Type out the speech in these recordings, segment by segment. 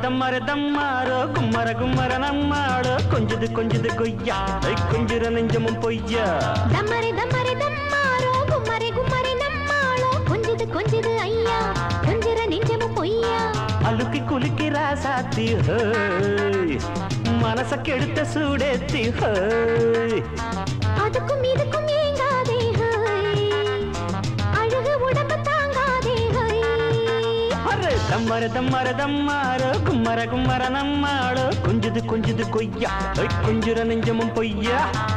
தம்மர தம்மாரோ கும்மர கும்மர நம்மாளோ கொஞ்சது கொஞ்சது கொய்யா ஐ, கொஞ்சுற நெஞ்சமும் பொய்யா தம்மரை தம்மரை தம்மாரோ கும்மரை கும்மரை நம்மாளோ கொஞ்சது கொஞ்சது ஐயா கொஞ்சிற நெஞ்சமும் பொய்யா அழுக்கி குலுக்கி ராசாத்தி ஹோய் மனச கெடுத்த சூடேத்தி ஹோய் அதுக்கும் இதுக்கும் ஏங்காதே ஹோய் அழகு உடம்பு தாங்காதே ஹோய் அரே தம்மர தம்மர தம்மாரோ கும்மர கும்மர நம்மாளோ கொஞ்சது கொஞ்சது கொய்யா ஐ, கொஞ்சுற நெஞ்சமும் பொய்யா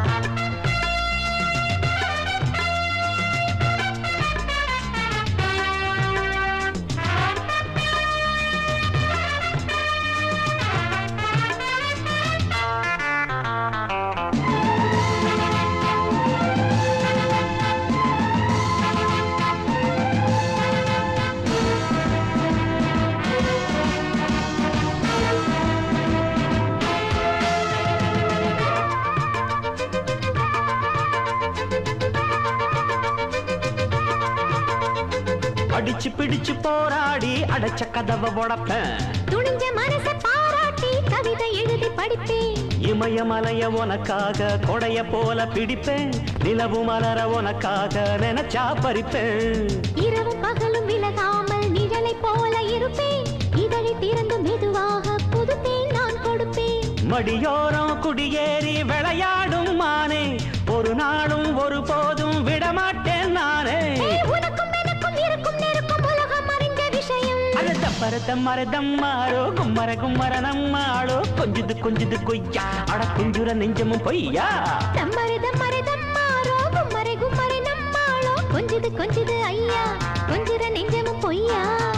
அடிச்சு பிடிச்சு போராடி அடைச்ச கதவை உடப்பேன் துணிஞ்ச மனச பாராட்டி கவிதை எழுதி படிப்பேன் இமயமலைய உனக்காக கொடைய போல பிடிப்பேன் நிலவு மலர உனக்காக நினைச்சா பறிப்பேன் இரவும் பகலும் விலகாமல் நிழலை போல இருப்பேன் இதழை திறந்து மெதுவாக புதுத்தேன் நான் கொடுப்பேன் மடியோரம் குடியேறி விளையாடும் மானே ஒரு நாளும் ஒரு போதும் விடமாட்டேன் நானே ஏய், உனக்கும் எனக்கும் இருக்கும் நெருக்கும் உலகம் அறிந்த விஷயம் அது தப்பர தம்மர தம்மாரோ கும்மர கும்மர நம்மாளோ கொஞ்சது கொஞ்சது கொய்யா அட குஞ்சுர நெஞ்சமும் பொய்யா தம்மரிதம் மரிதம் மாறோ கும்மரை கும்மரை நம்மாளோ கொஞ்சது கொஞ்சது ஐயா கொஞ்சிற நெஞ்சமும் பொய்யா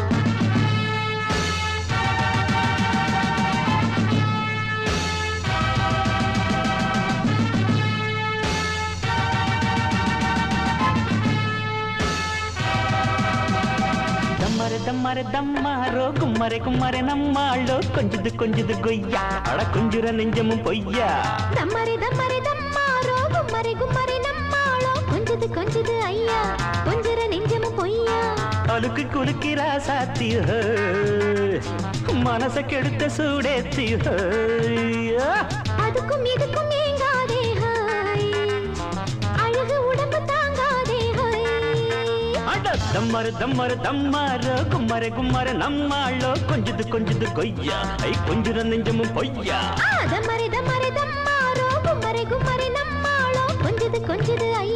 தம்மர தம்மர தம்மாரோ கும்மர கும்மர நம்மாளோ கொஞ்சது கொஞ்சது கொய்யா அட குஞ்சுர நெஞ்சமும் பொய்யா தம்மரிதம் மரிதம் மாறோ கும்மரை கும்மரை நம்மாளோ கொஞ்சது கொஞ்சது ஐயா கொஞ்சிற நெஞ்சமும் பொய்யா அழுக்கு குலுக்கிறா சாத்தி மனச கெடுத்த சூடேத்தி ஹோய். அதுக்கும் இதுக்கும் ஏங்காதே ஹாய் அழகு உடம்பு தாங்காதே ஹாய் அட தம்மரு தம்மரு தம்மாரோ கும்மர கும்மர நம்மாளோ கொஞ்சது கொஞ்சது கொய்யா ஐ கொஞ்சுற நெஞ்சமும் பொய்யா ஆ, தம்மரை தம்மரை தம்மாரோ கும்மரை கும்மரை நம்மாளோ கொஞ்சது கொஞ்சது ஐயா